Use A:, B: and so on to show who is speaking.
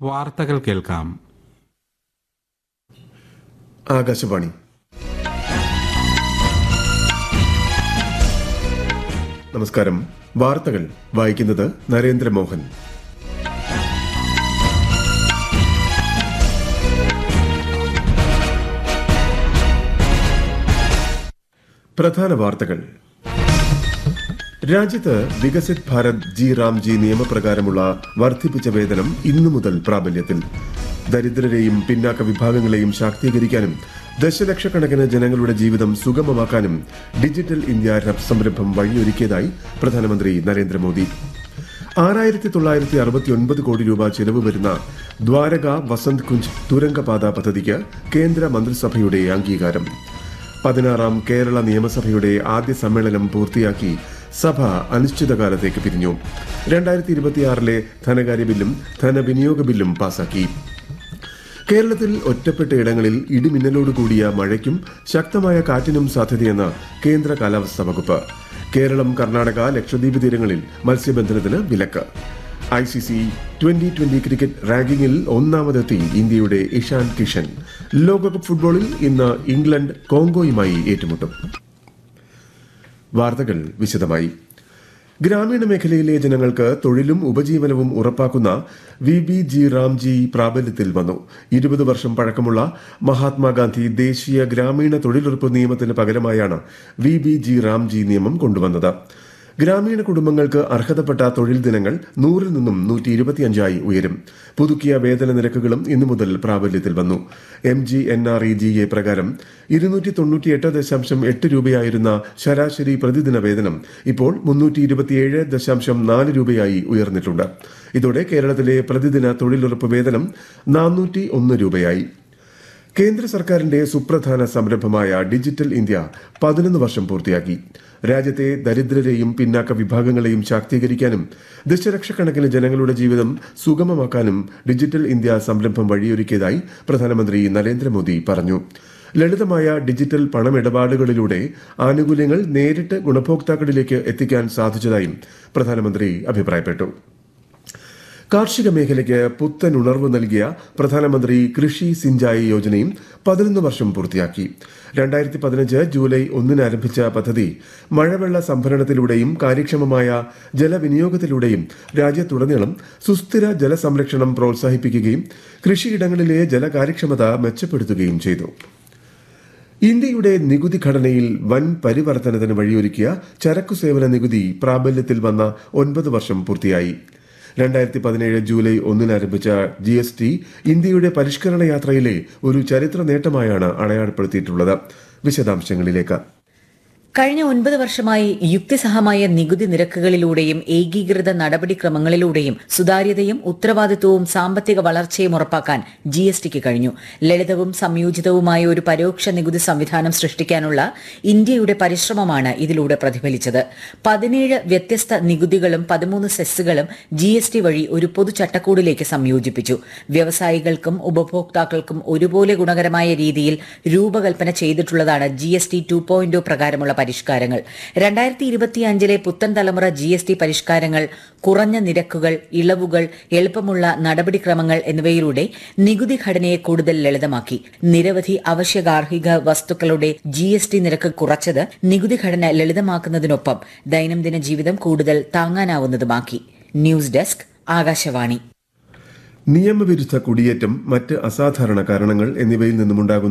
A: വാർത്തകൾ കേൾക്കാം
B: ആകാശവാണി നമസ്കാരം വാർത്തകൾ വായിക്കുന്നത് നരേന്ദ്രമോഹൻ പ്രധാന വാർത്തകൾ രാജ്യത്ത് വികസിത് ഭാരത് ജി റാംജി നിയമപ്രകാരമുള്ള വർദ്ധിപ്പിച്ച വേതനം ഇന്നു മുതൽ പ്രാബല്യത്തിൽ ദരിദ്രരെയും പിന്നാക്ക വിഭാഗങ്ങളെയും ശാക്തീകരിക്കാനും ദശലക്ഷക്കണക്കിന് ജനങ്ങളുടെ ജീവിതം സുഗമമാക്കാനും ഡിജിറ്റൽ ഇന്ത്യ രബ് സംരംഭം വഴിയൊരുക്കിയതായി പ്രധാനമന്ത്രി നരേന്ദ്രമോദി ആറായിരത്തി തൊള്ളായിരത്തി അറുപത്തിയൊൻപത് കോടി രൂപ ചെലവ് വരുന്ന ദ്വാരക വസന്ത് കുഞ്ച് തുരങ്കപാത പദ്ധതിക്ക് കേന്ദ്ര മന്ത്രിസഭയുടെ അംഗീകാരം പതിനാറാം കേരള നിയമസഭയുടെ ആദ്യ സമ്മേളനം പൂർത്തിയാക്കി സഭ അനിശ്ചിതകാലത്തേക്ക് പിരിഞ്ഞു രണ്ടായിരത്തി ഇരുപത്തിയാറിലെ ധനകാര്യ ബില്ലും ധനവിനിയോഗ ബില്ലും പാസാക്കി കേരളത്തിൽ ഒറ്റപ്പെട്ട ഇടങ്ങളിൽ ഇടിമിന്നലോട് കൂടിയ മഴയ്ക്കും ശക്തമായ കാറ്റിനും സാധ്യതയെന്ന് കേന്ദ്ര കാലാവസ്ഥാ വകുപ്പ് കേരളം കർണാടക ലക്ഷദ്വീപ് തീരങ്ങളിൽ മത്സ്യബന്ധനത്തിന് വിലക്ക് I C C twenty twenty cricket റാങ്കിങ്ങിൽ ഒന്നാമതെത്തി ഇന്ത്യയുടെ ഇഷാൻ കിഷൻ ലോകകപ്പ് ഫുട്ബോളിൽ ഇന്ന് ഇംഗ്ലണ്ട് കോങ്കോയുമായി ഏറ്റുമുട്ടും വാർത്തകൾ വിശദമായി ഗ്രാമീണ മേഖലയിലെ ജനങ്ങൾക്ക് തൊഴിലും ഉപജീവനവും ഉറപ്പാക്കുന്ന വി ബി ജി റാംജി പ്രാബല്യത്തിൽ വന്നു ഇരുപത് വർഷം പഴക്കമുള്ള മഹാത്മാഗാന്ധി ദേശീയ ഗ്രാമീണ തൊഴിലുറപ്പ് നിയമത്തിന് പകരമായാണ് വി ബി ജി റാംജി നിയമം കൊണ്ടുവന്നത് ഗ്രാമീണ കുടുംബങ്ങൾക്ക് അർഹതപ്പെട്ട തൊഴിൽ ദിനങ്ങൾ നൂറിൽ നിന്നും നൂറ്റി ഇരുപത്തിയഞ്ചായി ഉയരും പുതുക്കിയ വേതന നിരക്കുകളും ഇന്നു മുതൽ പ്രാബല്യത്തിൽ വന്നു M G N R E G A പ്രകാരം ഇരുന്നൂറ്റി തൊണ്ണൂറ്റിയെട്ട് ദശാംശം എട്ട് രൂപയായിരുന്ന ശരാശരി പ്രതിദിന വേതനം ഇപ്പോൾ മുന്നൂറ്റി ഇരുപത്തിയേഴ് ദശാംശം നാല് രൂപയായി ഉയർന്നിട്ടുണ്ട് ഇതോടെ കേരളത്തിലെ പ്രതിദിന തൊഴിലുറപ്പ് വേതനം നാനൂറ്റി ഒന്ന് രൂപയായി കേന്ദ്ര സർക്കാരിന്റെ സുപ്രധാന സംരംഭമായ ഡിജിറ്റൽ ഇന്ത്യ പതിനൊന്ന് വർഷം പൂർത്തിയാക്കി രാജ്യത്തെ ദരിദ്രരെയും പിന്നാക്ക വിഭാഗങ്ങളെയും ശാക്തീകരിക്കാനും ദശലക്ഷക്കണക്കിന് ജനങ്ങളുടെ ജീവിതം സുഗമമാക്കാനും ഡിജിറ്റൽ ഇന്ത്യ സംരംഭം വഴിയൊരുക്കിയതായി പ്രധാനമന്ത്രി നരേന്ദ്രമോദി പറഞ്ഞു ലളിതമായ ഡിജിറ്റൽ പണമിടപാടുകളിലൂടെ ആനുകൂല്യങ്ങൾ നേരിട്ട് ഗുണഭോക്താക്കളിലേക്ക് എത്തിക്കാൻ സാധിച്ചതായും പ്രധാനമന്ത്രി അഭിപ്രായപ്പെട്ടു കാർഷിക മേഖലയ്ക്ക് പുത്തൻ ഉണർവ് നൽകിയ പ്രധാനമന്ത്രി കൃഷി സിഞ്ചായി യോജനയും പതിനൊന്ന് വർഷം പൂർത്തിയാക്കി രണ്ടായിരത്തി പതിനഞ്ച് ജൂലൈ ഒന്നിന് ആരംഭിച്ച പദ്ധതി മഴവെള്ള സംഭരണത്തിലൂടെയും കാര്യക്ഷമമായ ജലവിനിയോഗത്തിലൂടെയും രാജ്യത്തുടനീളം സുസ്ഥിര ജലസംരക്ഷണം പ്രോത്സാഹിപ്പിക്കുകയും കൃഷിയിടങ്ങളിലെ ജലകാര്യക്ഷമത മെച്ചപ്പെടുത്തുകയും ചെയ്തു ഇന്ത്യയുടെ നികുതി ഘടനയിൽ വൻ പരിവർത്തനത്തിന് വഴിയൊരുക്കിയ ചരക്കു സേവന നികുതി പ്രാബല്യത്തിൽ വന്ന ഒൻപത് വർഷം പൂർത്തിയായി രണ്ടായിരത്തി പതിനേഴ് ജൂലൈ ഒന്നിന് ആരംഭിച്ച ജി എസ് ടി ഇന്ത്യയുടെ പരിഷ്കരണ യാത്രയിലെ ഒരു ചരിത്ര നേട്ടമായാണ് അടയാളപ്പെടുത്തിയിട്ടുള്ളത് വിശദാംശങ്ങളിലേക്ക്
C: കഴിഞ്ഞ ഒൻപത് വർഷമായി യുക്തിസഹമായ നികുതി നിരക്കുകളിലൂടെയും ഏകീകൃത നടപടിക്രമങ്ങളിലൂടെയും സുതാര്യതയും ഉത്തരവാദിത്വവും സാമ്പത്തിക വളർച്ചയും ഉറപ്പാക്കാൻ ജി എസ് ടിക്ക് കഴിഞ്ഞു ലളിതവും സംയോജിതവുമായ ഒരു പരോക്ഷ നികുതി സംവിധാനം സൃഷ്ടിക്കാനുള്ള ഇന്ത്യയുടെ പരിശ്രമമാണ് ഇതിലൂടെ പ്രതിഫലിച്ചത് പതിനേഴ് വ്യത്യസ്ത നികുതികളും പതിമൂന്ന് സെസ്സുകളും ജി എസ് ടി വഴി ഒരു പൊതു ചട്ടക്കൂടിലേക്ക് സംയോജിപ്പിച്ചു വ്യവസായികൾക്കും ഉപഭോക്താക്കൾക്കും ഒരുപോലെ ഗുണകരമായ രീതിയിൽ രൂപകൽപ്പന ചെയ്തിട്ടുള്ളതാണ് G S T two point പ്രകാരമുള്ള പരിഷ്കാരങ്ങൾ രണ്ടായിരത്തി ഇരുപത്തിയഞ്ചിലെ പുത്തൻ തലമുറ ജി എസ് ടി പരിഷ്കാരങ്ങൾ കുറഞ്ഞ നിരക്കുകൾ ഇളവുകൾ എളുപ്പമുള്ള നടപടിക്രമങ്ങൾ എന്നിവയിലൂടെ നികുതി ഘടനയെ കൂടുതൽ ലളിതമാക്കി നിരവധി അവശ്യ ഗാർഹിക വസ്തുക്കളുടെ ജി എസ് ടി നിരക്ക് കുറച്ചത് നികുതി ഘടന ലളിതമാക്കുന്നതിനൊപ്പം ദൈനംദിന ജീവിതം കൂടുതൽ താങ്ങാനാവുന്നതുമാക്കി ന്യൂസ് ഡെസ്ക് ആകാശവാണി
B: നിയമവിരുദ്ധ കുടിയേറ്റം മറ്റ് അസാധാരണ കാരണങ്ങൾ എന്നിവയിൽ നിന്നുമുണ്ടാകുന്ന